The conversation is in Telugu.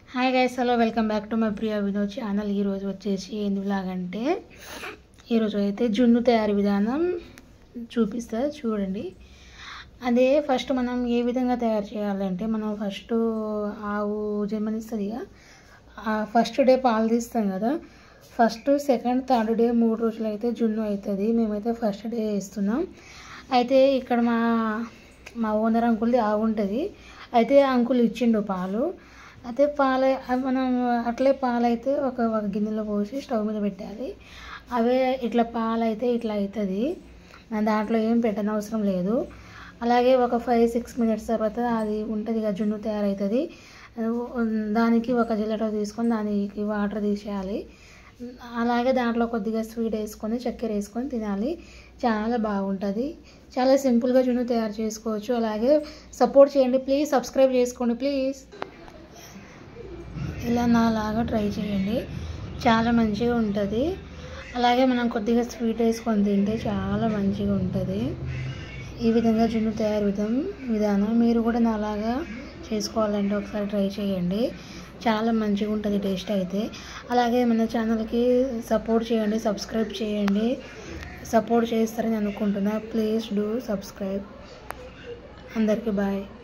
hi guys hello welcome back to my Priya Vinod channel ఈరోజు వచ్చేసి ఏంది లాగంటే ఈరోజు అయితే జున్ను తయారీ విధానం చూపిస్తా చూడండి అదే ఫస్ట్ మనం ఏ విధంగా తయారు చేయాలంటే మనం ఫస్ట్ ఆవు జన్మనిస్తుంది ఫస్ట్ డే పాలు తీస్తాం కదా ఫస్ట్ సెకండ్ థర్డ్ డే మూడు రోజులు అయితే జున్ను అవుతుంది మేమైతే ఫస్ట్ డే వేస్తున్నాం అయితే ఇక్కడ మా మా ఓనర్ అంకుల్ది ఆవు ఉంటుంది అయితే అంకుల్ ఇచ్చిండు పాలు అయితే పాలు అవి మనం అట్లే పాలు అయితే ఒక ఒక గిన్నెలో పోసి స్టవ్ మీద పెట్టాలి అవే ఇట్లా పాలు అయితే ఇట్లా అవుతుంది దాంట్లో ఏం పెట్టనవసరం లేదు అలాగే ఒక ఫైవ్ సిక్స్ మినిట్స్ తర్వాత అది ఉంటుంది కదా జున్ను తయారవుతుంది దానికి ఒక జిల్లట తీసుకొని దానికి వాటర్ తీసేయాలి అలాగే దాంట్లో కొద్దిగా స్వీట్ వేసుకొని చక్కెర వేసుకొని తినాలి చాలా బాగుంటుంది చాలా సింపుల్గా జున్ను తయారు చేసుకోవచ్చు అలాగే సపోర్ట్ చేయండి ప్లీజ్ సబ్స్క్రైబ్ చేసుకోండి ప్లీజ్ ఇలా నాలాగా ట్రై చేయండి చాలా మంచిగా ఉంటుంది అలాగే మనం కొద్దిగా స్వీట్ వేసుకొని తింటే చాలా మంచిగా ఉంటుంది ఈ విధంగా జున్ను తయారు విధం విధానం మీరు కూడా నాలాగా చేసుకోవాలంటే ఒకసారి ట్రై చేయండి చాలా మంచిగా ఉంటుంది టేస్ట్ అయితే అలాగే మన ఛానల్కి సపోర్ట్ చేయండి సబ్స్క్రైబ్ చేయండి సపోర్ట్ చేస్తారని అనుకుంటున్నా ప్లీజ్ డూ సబ్స్క్రైబ్ అందరికీ బాయ్